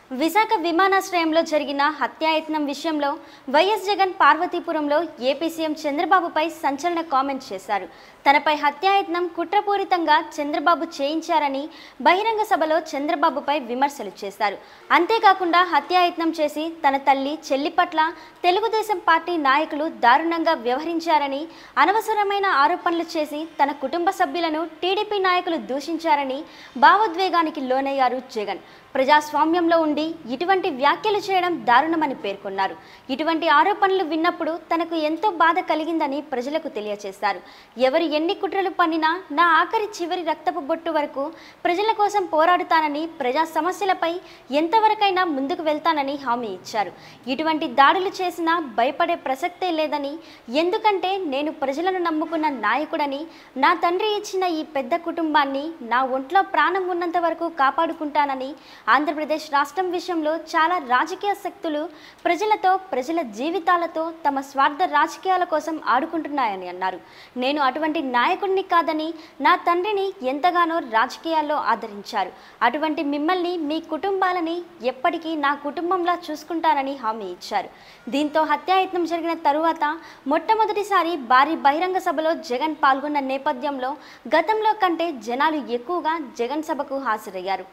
విశాఖ విమానాశ్రయంలో జరిగిన హత్యాయత్నం విషయంలో వైఎస్ జగన్ పార్వతీపురంలో ఏపీ సీఎం చంద్రబాబుపై సంచలన కామెంట్ చేశారు తనపై హత్యాయత్నం కుట్రపూరితంగా చంద్రబాబు చేయించారని బహిరంగ సభలో చంద్రబాబుపై విమర్శలు చేశారు అంతేకాకుండా హత్యాయత్నం చేసి తన తల్లి చెల్లి పట్ల తెలుగుదేశం పార్టీ నాయకులు దారుణంగా వ్యవహరించారని అనవసరమైన ఆరోపణలు చేసి తన కుటుంబ సభ్యులను టీడీపీ నాయకులు దూషించారని భావోద్వేగానికి లోనయ్యారు జగన్ ప్రజాస్వామ్యంలో ఉండి ఇటువంటి వ్యాఖ్యలు చేయడం దారుణమని పేర్కొన్నారు ఇటువంటి ఆరోపణలు విన్నప్పుడు తనకు ఎంతో బాధ కలిగిందని ప్రజలకు తెలియజేశారు ఎవరు ఎన్ని కుట్రలు పన్నినా నా ఆఖరి చివరి రక్తపు బొట్టు వరకు ప్రజల కోసం పోరాడుతానని ప్రజా సమస్యలపై ఎంతవరకైనా ముందుకు వెళ్తానని హామీ ఇచ్చారు ఇటువంటి దాడులు చేసినా భయపడే ప్రసక్తే లేదని ఎందుకంటే నేను ప్రజలను నమ్ముకున్న నాయకుడని నా తండ్రి ఇచ్చిన ఈ పెద్ద కుటుంబాన్ని నా ఒంట్లో ప్రాణం ఉన్నంత వరకు కాపాడుకుంటానని ఆంధ్రప్రదేశ్ రాష్ట్రం విషయంలో చాలా రాజకీయ శక్తులు ప్రజలతో ప్రజల జీవితాలతో తమ స్వార్థ రాజకీయాల కోసం ఆడుకుంటున్నాయని అన్నారు నేను అటువంటి నాయకుడిని కాదని నా తండ్రిని ఎంతగానో రాజకీయాల్లో ఆదరించారు అటువంటి మిమ్మల్ని మీ కుటుంబాలని ఎప్పటికీ నా కుటుంబంలా చూసుకుంటానని హామీ ఇచ్చారు దీంతో హత్యాయత్నం జరిగిన తరువాత మొట్టమొదటిసారి భారీ బహిరంగ సభలో జగన్ పాల్గొన్న నేపథ్యంలో గతంలో కంటే జనాలు ఎక్కువగా జగన్ సభకు హాజరయ్యారు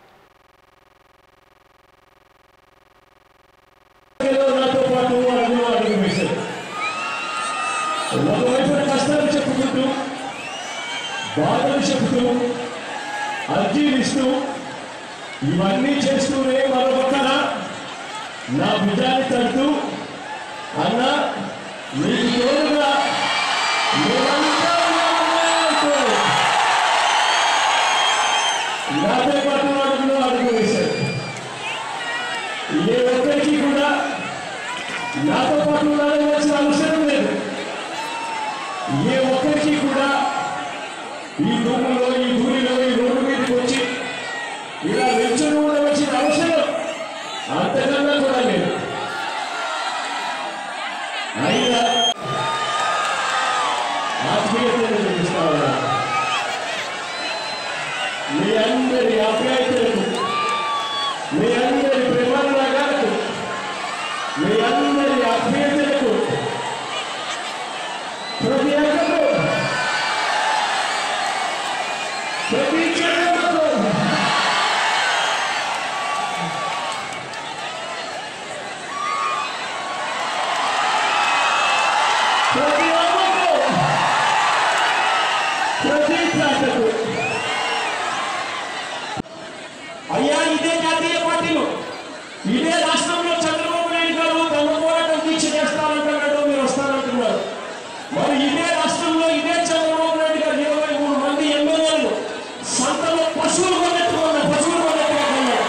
ఏదో నాతో పాటు అడుగు అడుగు వేశారు ఒకవైపున కష్టాలు చెప్పుకుంటూ బాధలు చెబుతూ అర్జీలు ఇస్తూ ఇవన్నీ చేస్తూనే మరో పక్కన నా భుజాన్ని తడుతూ అన్న మీకు తోడుగా మేమంతా ఉన్నామన్నా అంటూ నాతో పాటు అడుగులో అడుగు వేశారు ఏ ఒక్కరికి కూడా నాతో పాటు నడవలసిన అవసరం లేదు ఏ ఒక్కరికి కూడా ఈ రూములో ఈ ఊరిలో ఈ రోడ్డు మీదకి వచ్చి ఇలా నిల్చొని ఉండవలసిన అవసరం అంతకన్నా కూడా లేదు అయినా ఆత్మీయతను చూపిస్తా ఉన్నా మీ అందరి ఆప్యాయతలకు మీ అందరి ప్రేమానురాగాలకు మీ అందరి ఆత్మీయతలకు ప్రతి ఒక్కరు ప్రతి క్షణంలో ప్రతి అమ్మకు ప్రతి ప్రాంతకు అయ్యా ఇదే జాతీయ పార్టీలు ఇదే రాష్ట్రంలో చంద్రబాబు నాయుడు గారు తమ పోరాటం దీక్ష చేస్తానంటున్నాడు మీరు వస్తానంటున్నారు మరి ఇదే రాష్ట్రంలో ఇదే చంద్రబాబు నాయుడు గారు ఇరవై మూడు మంది ఎమ్మెల్యేలు సంతలో పశువులు కొన్నట్టుకున్నారు పశువులు కొన్నట్టుగా కొన్నారు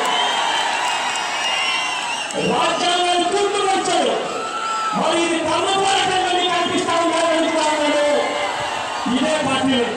రాజ్యాంగాన్ని గుర్తుపరిచారు మరి ఇది తమ పోరాటంగా మీకు కనిపిస్తా ఉన్నారు అడుగుతా ఉన్నాడు ఇదే పార్టీలు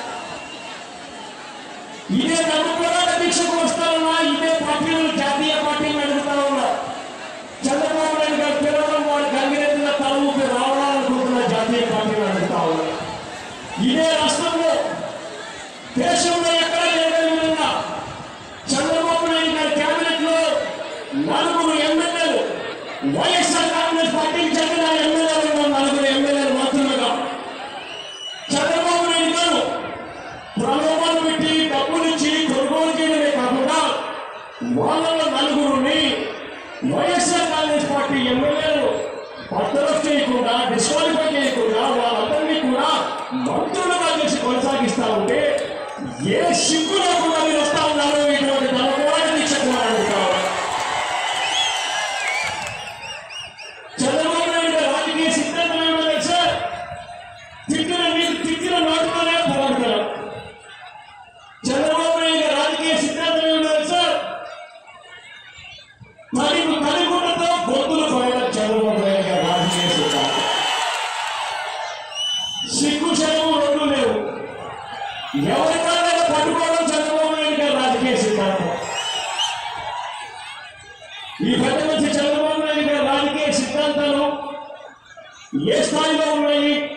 ఇదే నమ్మ పోరాట దీక్షకు వస్తా ఉన్నా ఇదే పార్టీలు జాతీయ పార్టీలు అడుగుతా ఉన్నా చంద్రబాబు నాయుడు గారు పిలవడం వాడు గంగిరెద్దుల తల ఊపి రావాలనుకుంటున్న జాతీయ పార్టీలు అడుగుతా ఉన్నా ఇదే రాష్ట్రంలో దేశంలో ఎక్కడ లేని విధంగా చంద్రబాబు నాయుడు గారి కేబినెట్ లో నలుగురు ఎమ్మెల్యేలు వైఎస్ఆర్ కాంగ్రెస్ పార్టీకి చెందిన ఎమ్మెల్యేలు ఉన్నారు నలుగురు ఎమ్మెల్యేలు మంత్రులుగా చంద్రబాబు నాయుడు గారు ప్రలోభాలు పెట్టి డబ్బులిచ్చి కొనుగోలు చేయడమే కాకుండా వాళ్ళలో నలుగురిని వైఎస్ఆర్ కాంగ్రెస్ పార్టీ ఎమ్మెల్యేలు బర్తరఫ్ చేయకుండా డిస్క్వాలిఫై చేయకుండా వాళ్ళందరినీ కూడా మంత్రులుగా చేసి కొనసాగిస్తా ఉంటే ఏ సిగ్గు లేకుండా మీరు వస్తా ఉన్నారు ఇటువంటి తన పోరాట దీక్ష కూడా అడుగుతారు చంద్రబాబు నాయుడు గారి రాజకీయ సిద్ధాంతం ఏమో తెలుసా తిట్టిన మీకు తిట్టిన నోటుతోనే పోరాడతారు చంద్రబాబు నాయుడు గారి రాజకీయ సిద్ధాంతం ఏమో తెలుసా తలిగు తలిగుండతో గొంతులు పోయడం చంద్రబాబు నాయుడు గారి రాజకీయ సిద్ధాంతం సిగ్గు చదువు రెండు లేవు ఎవరికైనా పట్టుకోవడం చంద్రబాబు నాయుడు గారి రాజకీయ సిద్ధాంతం ఈ పెద్ద మంచి చంద్రబాబు నాయుడు గారి రాజకీయ సిద్ధాంతాలు ఏ స్థాయిలో ఉన్నాయి